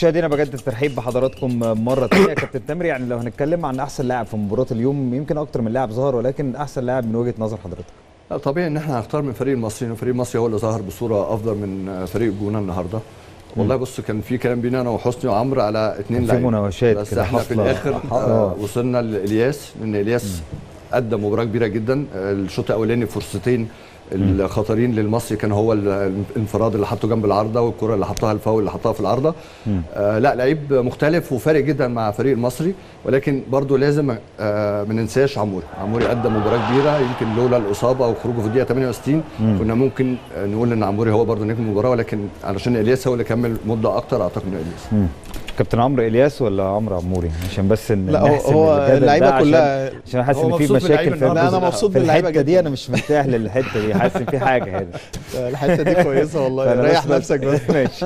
مشاهدينا بجد الترحيب بحضراتكم مره ثانيه كابتن تامر يعني لو هنتكلم عن احسن لاعب في مباراه اليوم يمكن اكتر من لاعب ظهر ولكن احسن لاعب من وجهه نظر حضرتك لا طبيعي ان احنا هنختار من فريق المصري الفريق المصري هو اللي ظهر بصوره افضل من فريق الجونه النهارده والله بص كان في كلام بينا انا وحسني وعمرو على اثنين كان في لعيبه مناوشات بس كده احنا في حاصلة- الاخر آه. آه وصلنا لالياس لان الياس ادى مباراه كبيره جدا الشوط الاولاني فرصتين الخطرين للمصري كان هو ال- الانفراد اللي حطه جنب العارضه والكره اللي حطها الفاول اللي حطها في العارضه آه لا لعيب مختلف وفارق جدا مع فريق المصري ولكن برضو لازم آه ما ننساش عموري عموري ادى مباراه كبيره يمكن لولا الاصابه وخروجه في الدقيقه 68 كنا ممكن آه، نقول ان عموري هو برضو نجم المباراه ولكن علشان الياس هو اللي كمل مده اكتر اعتقد من الياس مم. كابتن عمرو الياس ولا عمرو عموري عشان بس ان لا هو, نحسم هو الجدل ده اللعيبه عشان- كلها عشان حاسس هو ان في مبسوط باللعيبة مشاكل في النهاردة. لا، أنا مبسوط في باللعيبة الحته دي جداً. انا مش مرتاح للحته دي حاسس ان في حاجه هنا الحته دي كويسه والله فأنا ريح بس- نفسك بس ماشي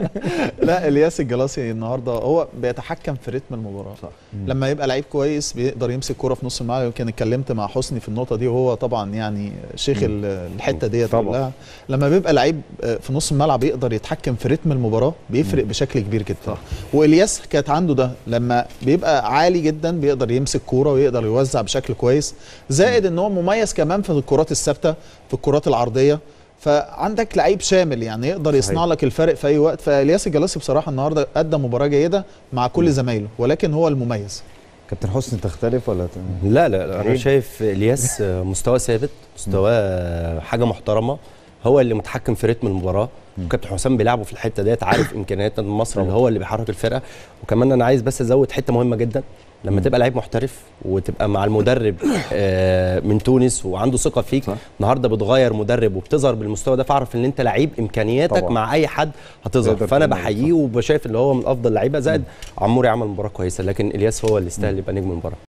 لا الياس الجلاسي النهارده هو بيتحكم في رتم المباراه صح. لما يبقى لعيب كويس بيقدر يمسك كوره في نص الملعب يمكن اتكلمت مع حسني في النقطه دي وهو طبعا يعني شيخ ال- الحته ديت طبعاً. كلها لما بيبقى لعيب آه، في نص الملعب يقدر يتحكم في رتم المباراه بيفرق بشكل كبير جدا صح. والياس كانت عنده ده لما بيبقى عالي جدا بيقدر يمسك كوره ويقدر يوزع بشكل كويس زائد ان هو مميز كمان في الكرات الثابته في الكرات العرضيه فعندك لعيب شامل يعني يقدر يصنع صحيح. لك الفرق في اي وقت فالياس الجلاسي بصراحه النهارده ادى مباراه جيده مع كل زمايله ولكن هو المميز كابتن حسني تختلف ولا ت- لا لا, لا ليه؟ انا شايف الياس مستواه ثابت مستواه حاجه محترمه هو اللي متحكم في رتم المباراه وكابتن حسام بيلعبه في الحته ديت عارف امكانيات مصر اللي هو اللي بيحرك الفرقه وكمان انا عايز بس ازود حته مهمه جدا لما تبقى لعيب محترف وتبقى مع المدرب آه، من تونس وعنده ثقه فيك صح. النهارده بتغير مدرب وبتظهر بالمستوى ده فاعرف ان انت لعيب امكانياتك طبعا. مع اي حد هتظهر تقدر فانا تعمل، بحييه وبشايف ان هو من افضل اللعيبه زائد عموري عمل مباراه كويسه لكن الياس هو اللي يستاهل يبقى نجم المباراه